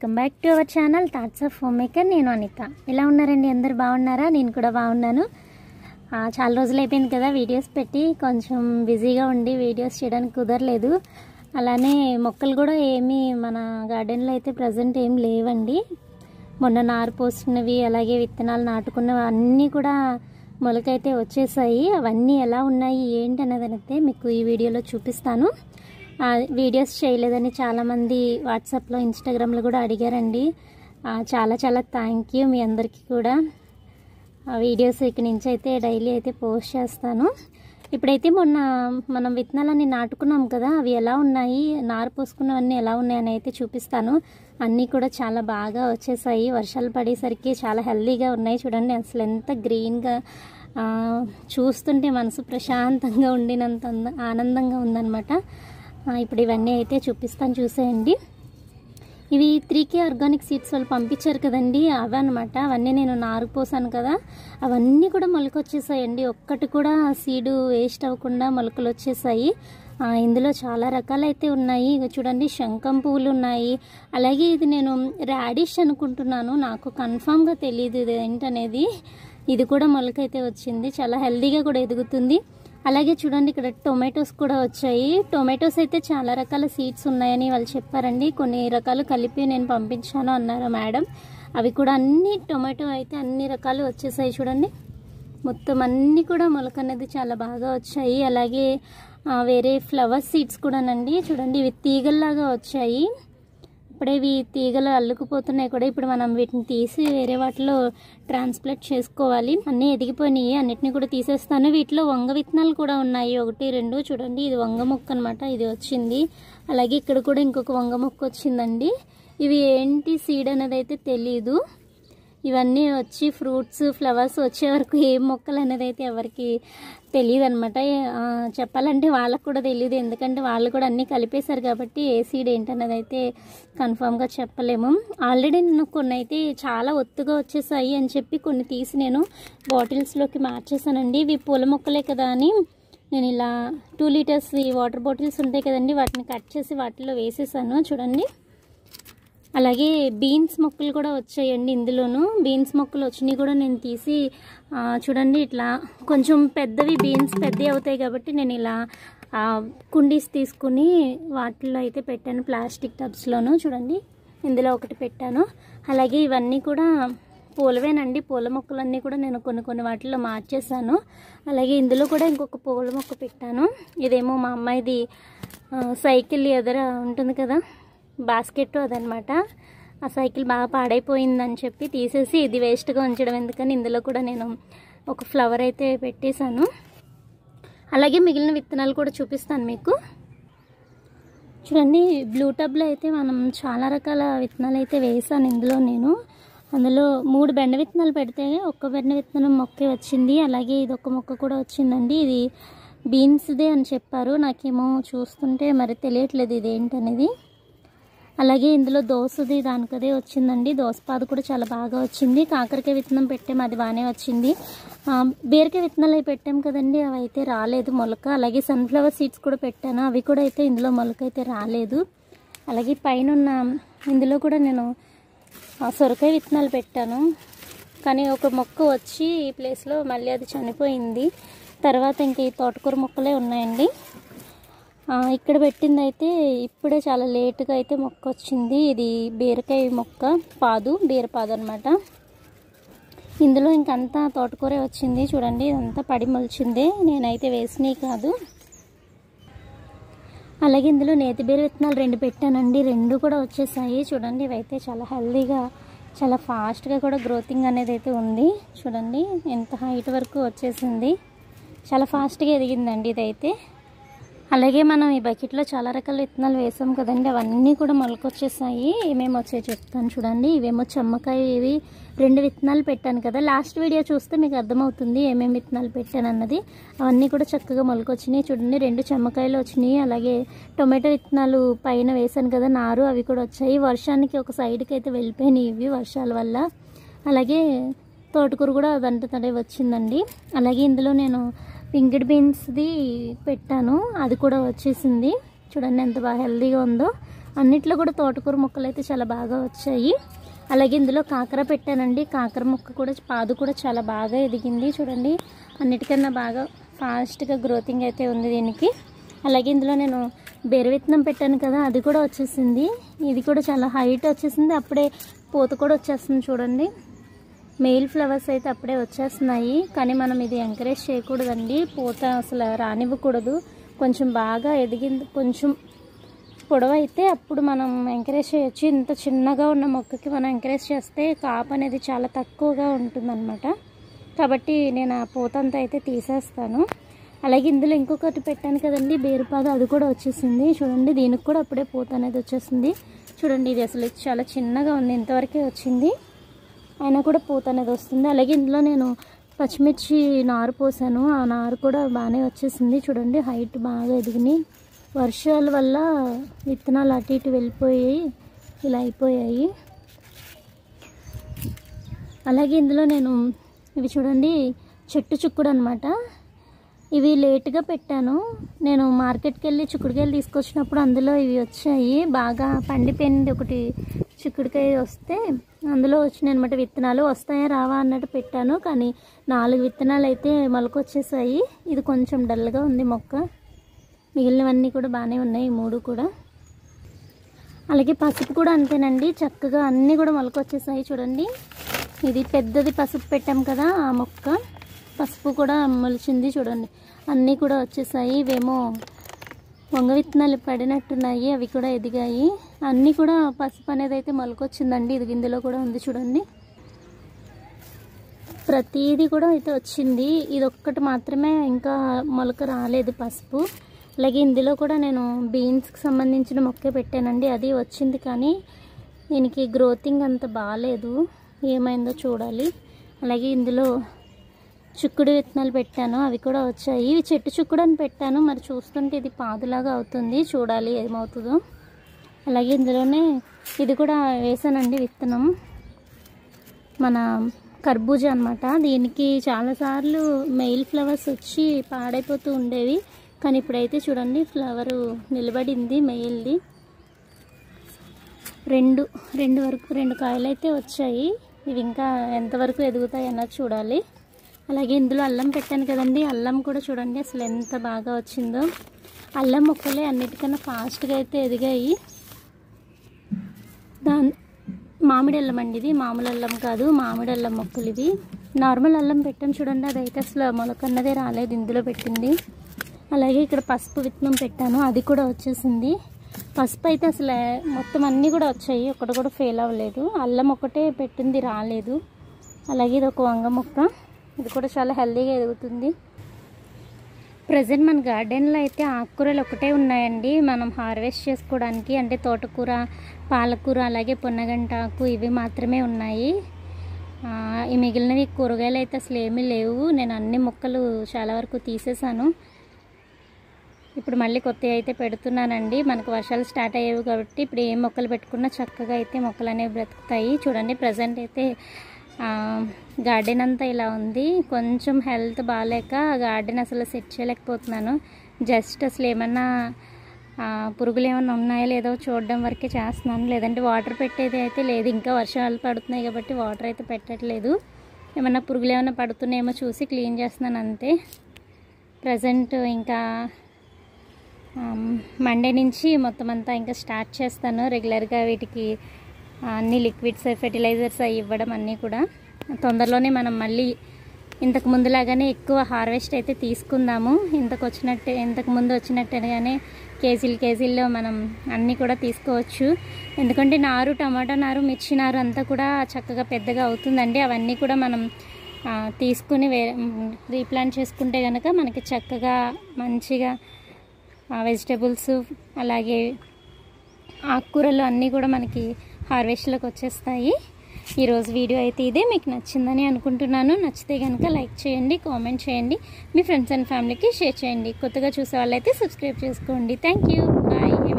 welcome back to our channel thoughts of home maker నేను అనిత ఎలా ఉన్నారండి అందరు బాగున్నారా నేను కూడా బాగున్నాను ఆ, చాలా రోజులు అయిపోయింది కదా వీడియోస్ పెట్టి కొంచెం బిజీగా ఉండి వీడియోస్ చేయడానికి కుదరలేదు అలానే మొక్కలు కూడా ఏమీ మన గార్డెన్లో అయితే ప్రజెంట్ ఏం లేవండి మొన్న నారు పోసినవి అలాగే విత్తనాలు నాటుకున్నవి అన్నీ కూడా మొలకైతే వచ్చేసాయి అవన్నీ ఎలా ఉన్నాయి ఏంటి అన్నది అయితే మీకు ఈ వీడియోలో చూపిస్తాను ఆ, వీడియోస్ చేయలేదని చాలామంది వాట్సాప్లో ఇన్స్టాగ్రామ్లో కూడా అడిగారండి ఆ, చాలా చాలా థ్యాంక్ యూ మీ అందరికీ కూడా ఆ వీడియోస్ ఇక్కడి నుంచి అయితే డైలీ అయితే పోస్ట్ చేస్తాను ఇప్పుడైతే మొన్న మనం విత్తనాలన్నీ నాటుకున్నాం కదా అవి ఎలా ఉన్నాయి నారు పోసుకున్నవన్నీ ఎలా ఉన్నాయి అని అయితే చూపిస్తాను అన్నీ కూడా చాలా బాగా వచ్చేసాయి వర్షాలు పడేసరికి చాలా హెల్దీగా ఉన్నాయి చూడండి అసలు ఎంత గ్రీన్గా ఆ, చూస్తుంటే మనసు ప్రశాంతంగా ఉండినంత అంద- ఆనందంగా ఉందన్నమాట ఆ, ఇప్పుడు ఇవన్నీ అయితే చూపిస్తాను చూసేయండి ఇవి త్రీ కే ఆర్గానిక్ సీడ్స్ వాళ్ళు పంపించారు కదండి అవే అనమాట అవన్నీ నేను నారు పోసాను కదా అవన్నీ కూడా మొలక వచ్చేసాయండి ఒక్కటి కూడా సీడు వేస్ట్ అవ్వకుండా మొలకలు వచ్చేసాయి ఆ, ఇందులో చాలా రకాలు అయితే ఉన్నాయి ఇగో చూడండి శంఖం పువ్వులు ఉన్నాయి అలాగే ఇది నేను రాడిష్ అనుకుంటున్నాను నాకు కన్ఫామ్గా తెలియదు ఇది ఏంటనేది ఇది కూడా మొలక అయితే వచ్చింది చాలా హెల్దీగా కూడా ఎదుగుతుంది అలాగే చూడండి ఇక్కడ టొమాటోస్ కూడా వచ్చాయి టొమాటోస్ అయితే చాలా రకాల సీడ్స్ ఉన్నాయని వాళ్ళు చెప్పారండి కొన్ని రకాలు కలిపి నేను పంపించాను అన్నారు మేడం అవి కూడా అన్ని టొమాటో అయితే అన్ని రకాలు వచ్చేసాయి చూడండి మొత్తం అన్నీ కూడా మొలక అనేది చాలా బాగా వచ్చాయి అలాగే ఆ, వేరే ఫ్లవర్ సీడ్స్ కూడానండి చూడండి ఇవి తీగల్లాగా వచ్చాయి ఇప్పుడే ఇవి తీగలు అల్లుకుపోతున్నాయి కూడా ఇప్పుడు మనం వీటిని తీసి వేరే వాటిలో ట్రాన్స్ప్లాంట్ చేసుకోవాలి అన్నీ ఎదిగిపోయినాయి అన్నిటిని కూడా తీసేస్తాను వీటిలో వంగ విత్తనాలు కూడా ఉన్నాయి ఒకటి రెండు చూడండి ఇది వంగ మొక్క అనమాట ఇది వచ్చింది అలాగే ఇక్కడ కూడా ఇంకొక వంగ మొక్క వచ్చిందండి ఇవి ఏంటి సీడ్ అనేది అయితే తెలీదు ఇవన్నీ వచ్చి ఫ్రూట్స్ ఫ్లవర్స్ వచ్చే వరకు ఏ మొక్కలు అనేది అయితే ఎవరికి తెలియదు అనమాట చెప్పాలంటే వాళ్ళకు కూడా తెలియదు ఎందుకంటే వాళ్ళు కూడా అన్నీ కలిపేశారు కాబట్టి ఏ సీడ్ ఏంటన్నది అయితే కన్ఫామ్గా చెప్పలేము ఆల్రెడీ నేను కొన్ని అయితే చాలా ఒత్తుగా వచ్చేసాయి అని చెప్పి కొన్ని తీసి నేను బాటిల్స్లోకి మార్చేసానండి ఇవి పూల మొక్కలే కదా అని నేను ఇలా టూ లీటర్స్ ఈ వాటర్ బాటిల్స్ ఉంటాయి కదండి వాటిని కట్ చేసి వాటిలో వేసేసాను చూడండి అలాగే బీన్స్ మొక్కలు కూడా వచ్చాయండి ఇందులోను బీన్స్ మొక్కలు వచ్చినాయి కూడా నేను తీసి ఆ, చూడండి ఇట్లా కొంచెం పెద్దవి బీన్స్ పెద్దవి అవుతాయి కాబట్టి నేను ఇలా ఆ, కుండీస్ తీసుకుని వాటిల్లో అయితే పెట్టాను ప్లాస్టిక్ టబ్స్లోను చూడండి ఇందులో ఒకటి పెట్టాను అలాగే ఇవన్నీ కూడా పూలవేనండి పూల మొక్కలన్నీ కూడా నేను కొన్ని కొన్ని వాటిల్లో మార్చేసాను అలాగే ఇందులో కూడా ఇంకొక పూల మొక్క పెట్టాను ఇదేమో మా అమ్మాయిది ఆ, సైకిల్ ఎదుర ఉంటుంది కదా బాస్కెట్ అదనమాట ఆ సైకిల్ బాగా పాడైపోయిందని చెప్పి తీసేసి ఇది వేస్ట్గా ఉంచడం ఎందుకని ఇందులో కూడా నేను ఒక ఫ్లవర్ అయితే పెట్టేశాను అలాగే మిగిలిన విత్తనాలు కూడా చూపిస్తాను మీకు చూడండి బ్లూ టబ్లో అయితే మనం చాలా రకాల విత్తనాలు అయితే వేసాను ఇందులో నేను అందులో మూడు బెండ విత్తనాలు పెడితే ఒక్క బెండ విత్తనం మొక్కే వచ్చింది అలాగే ఇది ఒక మొక్క కూడా వచ్చిందండి ఇది బీన్స్దే అని చెప్పారు నాకేమో చూస్తుంటే మరి తెలియట్లేదు ఇది ఏంటనేది అలాగే ఇందులో దోసది దానికదే వచ్చిందండి దోసపాదు కూడా చాలా బాగా వచ్చింది కాకరకాయ విత్తనం పెట్టాము అది బాగానే వచ్చింది ఆ, బీరకాయ విత్తనాలు అవి పెట్టాం కదండి అవి అయితే రాలేదు మొలక అలాగే సన్ఫ్లవర్ సీడ్స్ కూడా పెట్టాను అవి కూడా అయితే ఇందులో మొలక అయితే రాలేదు అలాగే పైన ఉన్న ఇందులో కూడా నేను ఆ, సొరకాయ విత్తనాలు పెట్టాను కానీ ఒక మొక్క వచ్చి ఈ ప్లేస్లో మళ్ళీ అది చనిపోయింది తర్వాత ఇంక ఈ తోటకూర మొక్కలే ఉన్నాయండి ఆ, ఇక్కడ పెట్టింది అయితే ఇప్పుడే చాలా లేటుగా అయితే మొక్క వచ్చింది ఇది బీరకాయ మొక్క పాదు బీరపాదు అనమాట ఇందులో ఇంకంతా తోటకూరే వచ్చింది చూడండి ఇదంతా పడి మొలిచిందే నేనైతే వేసినవి కాదు అలాగే ఇందులో నేతి బీర విత్తనాలు రెండు పెట్టానండి రెండు కూడా వచ్చేసాయి చూడండి ఇవైతే చాలా హెల్దీగా చాలా ఫాస్ట్గా కూడా గ్రోతింగ్ అనేది అయితే ఉంది చూడండి ఎంత హైట్ వరకు వచ్చేసింది చాలా ఫాస్ట్గా ఎదిగిందండి ఇదైతే అలాగే మనం ఈ బకెట్లో చాలా రకాల విత్తనాలు వేసాం కదండి అవన్నీ కూడా మొలకొచ్చేసాయి ఏమేమి వచ్చాయో చెప్తాను చూడండి ఇవేమో చెమ్మకాయ ఇవి రెండు విత్తనాలు పెట్టాను కదా లాస్ట్ వీడియో చూస్తే మీకు అర్థమవుతుంది ఏమేమి విత్తనాలు పెట్టాను అన్నది అవన్నీ కూడా చక్కగా మొలకొచ్చినాయి చూడండి రెండు చెమ్మకాయలు వచ్చినాయి అలాగే టొమాటో విత్తనాలు పైన వేసాను కదా నారు అవి కూడా వచ్చాయి వర్షానికి ఒక సైడ్కి అయితే వెళ్ళిపోయినాయి ఇవి వర్షాల వల్ల అలాగే తోటకూర కూడా అదంట తడే వచ్చిందండి అలాగే ఇందులో నేను పింకిడ్ బీన్స్ది పెట్టాను అది కూడా వచ్చేసింది చూడండి ఎంత బాగా హెల్తీగా ఉందో అన్నిట్లో కూడా తోటకూర మొక్కలు అయితే చాలా బాగా వచ్చాయి అలాగే ఇందులో కాకర పెట్టానండి కాకర మొక్క కూడా పాదు కూడా చాలా బాగా ఎదిగింది చూడండి అన్నిటికన్నా బాగా ఫాస్ట్గా గ్రోతింగ్ అయితే ఉంది దీనికి అలాగే ఇందులో నేను బేరు విత్తనం పెట్టాను కదా అది కూడా వచ్చేసింది ఇది కూడా చాలా హైట్ వచ్చేసింది అప్పుడే పూత కూడా వచ్చేస్తుంది చూడండి మెయిల్ ఫ్లవర్స్ అయితే అప్పుడే వచ్చేస్తున్నాయి కానీ మనం ఇది ఎంకరేజ్ చేయకూడదండి పూత అసలు రానివ్వకూడదు కొంచెం బాగా ఎదిగింది కొంచెం పొడవు అయితే అప్పుడు మనం ఎంకరేజ్ చేయొచ్చు ఇంత చిన్నగా ఉన్న మొక్కకి మనం ఎంకరేజ్ చేస్తే కాపు అనేది చాలా తక్కువగా ఉంటుందన్నమాట కాబట్టి నేను ఆ పూత అంతా అయితే తీసేస్తాను అలాగే ఇందులో ఇంకొకటి పెట్టాను కదండి బేరుపాదు అది కూడా వచ్చేసింది చూడండి దీనికి కూడా అప్పుడే పూత అనేది వచ్చేసింది చూడండి ఇది అసలు చాలా చిన్నగా ఉంది ఇంతవరకే వచ్చింది అయినా కూడా పూత అనేది వస్తుంది అలాగే ఇందులో నేను పచ్చిమిర్చి నారు పోసాను ఆ నారు కూడా బాగానే వచ్చేసింది చూడండి హైట్ బాగా ఎదిగినాయి వర్షాల వల్ల విత్తనాలు అటు ఇటు వెళ్ళిపోయి ఇలా అయిపోయాయి అలాగే ఇందులో నేను ఇవి చూడండి చెట్టు చుక్కుడు అనమాట ఇవి లేట్గా పెట్టాను నేను మార్కెట్కి వెళ్ళి చిక్కుడుకాయలు తీసుకొచ్చినప్పుడు అందులో ఇవి వచ్చాయి బాగా పండిపోయింది ఒకటి చిక్కుడుకాయ వస్తే అందులో వచ్చినాయి అనమాట విత్తనాలు వస్తాయా రావా అన్నట్టు పెట్టాను కానీ నాలుగు విత్తనాలు అయితే మొలకొచ్చేసాయి ఇది కొంచెం డల్గా ఉంది మొక్క మిగిలినవన్నీ కూడా బాగానే ఉన్నాయి ఈ మూడు కూడా అలాగే పసుపు కూడా అంతేనండి చక్కగా అన్నీ కూడా మొలకొచ్చేసాయి చూడండి ఇది పెద్దది పసుపు పెట్టాం కదా ఆ మొక్క పసుపు కూడా మొలిచింది చూడండి అన్నీ కూడా వచ్చేసాయి ఇవేమో వంగ విత్తనాలు పడినట్టున్నాయి అవి కూడా ఎదిగాయి అన్నీ కూడా పసుపు అనేది అయితే మొలకొచ్చిందండి ఇది గింజలో కూడా ఉంది చూడండి ప్రతిదీ కూడా అయితే వచ్చింది ఇది ఒక్కటి మాత్రమే ఇంకా మొలక రాలేదు పసుపు అలాగే ఇందులో కూడా నేను బీన్స్కి సంబంధించిన మొక్కే పెట్టానండి అది వచ్చింది కానీ దీనికి గ్రోతింగ్ అంత బాగాలేదు ఏమైందో చూడాలి అలాగే ఇందులో చిక్కుడు విత్తనాలు పెట్టాను అవి కూడా వచ్చాయి ఇవి చెట్టు చిక్కుడు అని పెట్టాను మరి చూస్తుంటే ఇది పాదులాగా అవుతుంది చూడాలి ఏమవుతుందో అలాగే ఇందులోనే ఇది కూడా వేసానండి విత్తనం మన కర్బూజా అనమాట దీనికి చాలాసార్లు మెయిల్ ఫ్లవర్స్ వచ్చి పాడైపోతూ ఉండేవి కానీ ఇప్పుడైతే చూడండి ఫ్లవరు నిలబడింది మెయిల్ది రెండు రెండు వరకు రెండు కాయలు అయితే వచ్చాయి ఇవి ఇంకా ఎంతవరకు ఎదుగుతాయి అన్నది చూడాలి అలాగే ఇందులో అల్లం పెట్టాను కదండి అల్లం కూడా చూడండి అసలు ఎంత బాగా వచ్చిందో అల్లం మొక్కలే అన్నిటికన్నా ఫాస్ట్గా అయితే ఎదిగాయి దాని మామిడి అల్లం అండి ఇది మామూలు అల్లం కాదు మామిడి అల్లం మొక్కలు ఇవి నార్మల్ అల్లం పెట్టాను చూడండి అదైతే అసలు మొలకన్నదే రాలేదు ఇందులో పెట్టింది అలాగే ఇక్కడ పసుపు విత్తనం పెట్టాను అది కూడా వచ్చేసింది పసుపు అయితే అసలు మొత్తం అన్నీ కూడా వచ్చాయి ఒకటి కూడా ఫెయిల్ అవ్వలేదు అల్లం ఒకటే పెట్టింది రాలేదు అలాగే ఇది ఒక వంగ మొక్క ఇది కూడా చాలా హెల్తీగా ఎదుగుతుంది ప్రజెంట్ మన గార్డెన్లో అయితే ఆకుకూరలు ఒకటే ఉన్నాయండి మనం హార్వెస్ట్ చేసుకోవడానికి అంటే తోటకూర పాలకూర అలాగే పొన్నగంట ఆకు ఇవి మాత్రమే ఉన్నాయి ఆ, ఈ మిగిలినవి కూరగాయలు అయితే అసలు ఏమీ లేవు నేను అన్ని మొక్కలు చాలా వరకు తీసేసాను ఇప్పుడు మళ్ళీ కొత్తవి అయితే పెడుతున్నానండి మనకు వర్షాలు స్టార్ట్ అయ్యేవి కాబట్టి ఇప్పుడు ఏ మొక్కలు పెట్టుకున్నా చక్కగా అయితే మొక్కలు అనేవి బ్రతుకుతాయి చూడండి ప్రజెంట్ అయితే ఆ, గార్డెన్ అంతా ఇలా ఉంది కొంచెం హెల్త్ బాగాలేక గార్డెన్ అసలు సెట్ చేయలేకపోతున్నాను జస్ట్ అసలు ఏమన్నా ఆ, పురుగులు ఏమన్నా ఉన్నాయో లేదో చూడడం వరకే చేస్తున్నాను లేదంటే వాటర్ పెట్టేది అయితే లేదు ఇంకా వర్షాలు పడుతున్నాయి కాబట్టి వాటర్ అయితే పెట్టట్లేదు ఏమన్నా పురుగులు ఏమన్నా పడుతున్నాయేమో చూసి క్లీన్ చేస్తున్నాను అంతే ప్రజెంట్ ఇంకా మండే నుంచి మొత్తం అంతా ఇంకా స్టార్ట్ చేస్తాను రెగ్యులర్గా వీటికి ఆ, అన్ని లిక్విడ్స్ ఫెర్టిలైజర్స్ అవి ఇవ్వడం అన్నీ కూడా తొందరలోనే మనం మళ్ళీ ఇంతకు ముందులాగానే ఎక్కువ హార్వెస్ట్ అయితే తీసుకుందాము ఇంతకు వచ్చినట్టు ఇంతకు ముందు వచ్చినట్టుగానే కేజీలు కేజీల్లో మనం అన్నీ కూడా తీసుకోవచ్చు ఎందుకంటే నారు టమాటా నారు మిర్చి నారు అంతా కూడా చక్కగా పెద్దగా అవుతుందండి అవన్నీ కూడా మనం ఆ, తీసుకుని వే రీప్లాంట్ చేసుకుంటే కనుక మనకి చక్కగా మంచిగా వెజిటేబుల్స్ అలాగే ఆకుకూరలు అన్నీ కూడా మనకి హార్వెస్ట్లోకి వచ్చేస్తాయి ఈరోజు వీడియో అయితే ఇదే మీకు నచ్చిందని అనుకుంటున్నాను నచ్చితే కనుక లైక్ చేయండి కామెంట్ చేయండి మీ ఫ్రెండ్స్ అండ్ ఫ్యామిలీకి షేర్ చేయండి కొత్తగా చూసే వాళ్ళైతే సబ్స్క్రైబ్ చేసుకోండి థ్యాంక్ యూ బాయ్